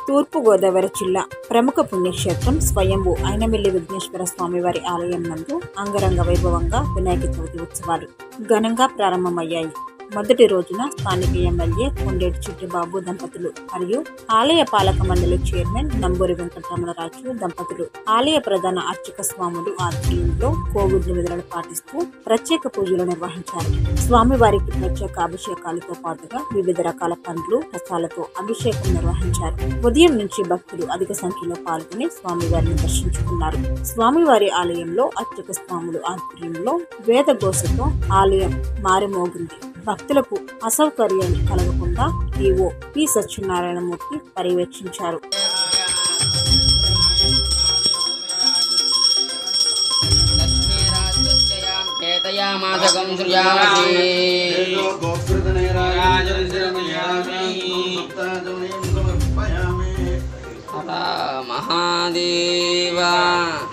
తూర్పుగోదావరి జిల్లా ప్రముఖ పుణ్యక్షేత్రం స్వయంభూ అయినమిల్లి విఘ్నేశ్వర స్వామివారి ఆలయం నందు అంగరంగ వైభవంగా వినాయక చవితి ఉత్సవాలు ఘనంగా ప్రారంభమయ్యాయి మొదటి రోజున స్థానిక ఎమ్మెల్యే కొండేటి చిట్టిబాబు దంపతులు మరియు ఆలయ పాలక మండలి చైర్మన్ నంబూరి వెంకటరమణరాజు దంపతులు ఆలయ ప్రధాన అర్చక స్వాములు ఆధ్వర్యంలో కోవిడ్ నిబంధనలు పాటిస్తూ ప్రత్యేక పూజలు నిర్వహించారు స్వామివారికి ప్రత్యేక అభిషేకాలతో పాటుగా వివిధ రకాల పండ్లు రసాలతో అభిషేకం నిర్వహించారు ఉదయం నుంచి భక్తులు అధిక సంఖ్యలో పాల్గొని స్వామివారిని దర్శించుకున్నారు స్వామివారి ఆలయంలో అర్చక స్వాములు ఆధ్వర్యంలో వేదఘోషతో ఆలయం మారిమోగింది భక్తులకు అసౌకర్యాలు కలగకుండా ఈవో పి సత్యనారాయణమూర్తి పర్యవేక్షించారు ఏతయామాసకం సృజామసి మహాదేవా